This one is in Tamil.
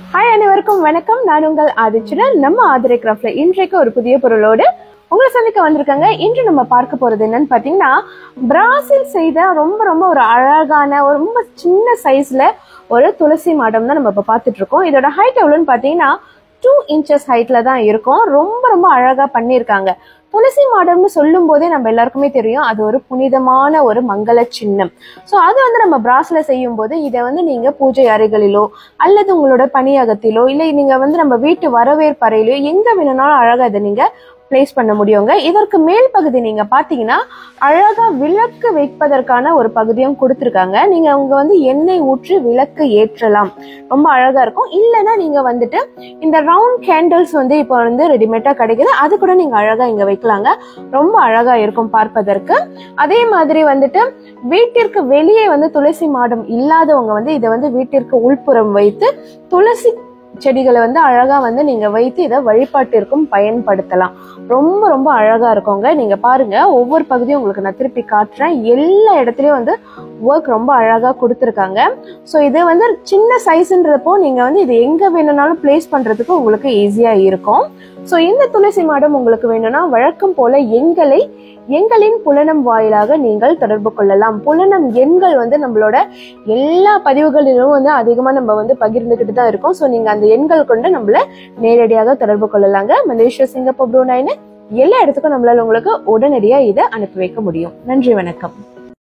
ஹாய் அனைவருக்கும் வணக்கம் நான் உங்கள் ஆதிச்சுடன் நம்ம ஆதிரை கிராஃப்ட்ல இன்றைக்கு ஒரு புதிய பொருளோடு உங்களை சந்திக்க வந்திருக்காங்க இன்று நம்ம பார்க்க போறது என்னன்னு பாத்தீங்கன்னா பிராசில் செய்த ரொம்ப ரொம்ப ஒரு அழகான ஒரு ரொம்ப சின்ன சைஸ்ல ஒரு துளசி மாடம் தான் நம்ம இப்ப பார்த்துட்டு இருக்கோம் இதோட ஹைட் எவ்வளோன்னு பாத்தீங்கன்னா டூ இன்ச்சஸ் ஹைட்ல தான் இருக்கும் ரொம்ப ரொம்ப அழகா பண்ணியிருக்காங்க துளசி மாடம்னு சொல்லும் போதே நம்ம எல்லாருக்குமே தெரியும் அது ஒரு புனிதமான ஒரு மங்கள சின்னம் ஸோ அது வந்து நம்ம பிராஸ்ல செய்யும் போது இதை வந்து நீங்க பூஜை அறைகளிலோ அல்லது உங்களோட பணியகத்திலோ இல்லை நீங்க வந்து நம்ம வீட்டு வரவேற்பறையிலோ எங்க வேணும்னாலும் அழகா இதை நீங்க பிளேஸ் பண்ண முடியுங்க இதற்கு மேல் பகுதி நீங்க பாத்தீங்கன்னா அழகா விளக்கு வைப்பதற்கான ஒரு பகுதியும் கொடுத்துருக்காங்க நீங்க உங்க வந்து எண்ணெய் ஊற்றி விளக்கு ஏற்றலாம் ரொம்ப அழகா இருக்கும் இல்லைன்னா நீங்க வந்துட்டு இந்த ரவுண்ட் கேண்டில்ஸ் வந்து இப்போ வந்து ரெடிமேடா கிடைக்குது அது கூட நீங்க அழகா இங்க வைக்கலாங்க ரொம்ப அழகா இருக்கும் பார்ப்பதற்கு அதே மாதிரி வந்துட்டு வீட்டிற்கு வெளியே வந்து துளசி மாடம் இல்லாதவங்க வந்து இதை வந்து வீட்டிற்கு உள்புறம் வைத்து துளசி செடிகளை வந்து அழகா வந்து நீங்க வைத்து இதை வழிபாட்டிற்கும் பயன்படுத்தலாம் ரொம்ப ரொம்ப அழகா இருக்குங்க நீங்க பாருங்க ஒவ்வொரு பகுதியும் உங்களுக்கு நான் திருப்பி காட்டுறேன் எல்லா இடத்துலயும் வந்து ஒர்க் ரொம்ப அழகா கொடுத்துருக்காங்க ஸோ இது வந்து சின்ன சைஸ்ன்றப்போ நீங்க வந்து இது எங்க வேணும்னாலும் பிளேஸ் பண்றதுக்கு உங்களுக்கு ஈஸியா இருக்கும் ஸோ இந்த துளசி மாடம் உங்களுக்கு வேணும்னா வழக்கம் போல எங்களை எங்களின் புலனம் வாயிலாக நீங்கள் தொடர்பு கொள்ளலாம் புலனம் எண்கள் வந்து நம்மளோட எல்லா பதிவுகளிலும் வந்து அதிகமா நம்ம வந்து பகிர்ந்துகிட்டு தான் இருக்கோம் ஸோ நீங்க அந்த எண்கள் கொண்டு நம்மள நேரடியாக தொடர்பு கொள்ளலாங்க மலேசியா சிங்கப்பூர் ப்ரூனைன்னு எல்லா இடத்துக்கும் நம்மளால உங்களுக்கு உடனடியா இதை அனுப்பி வைக்க முடியும் நன்றி வணக்கம்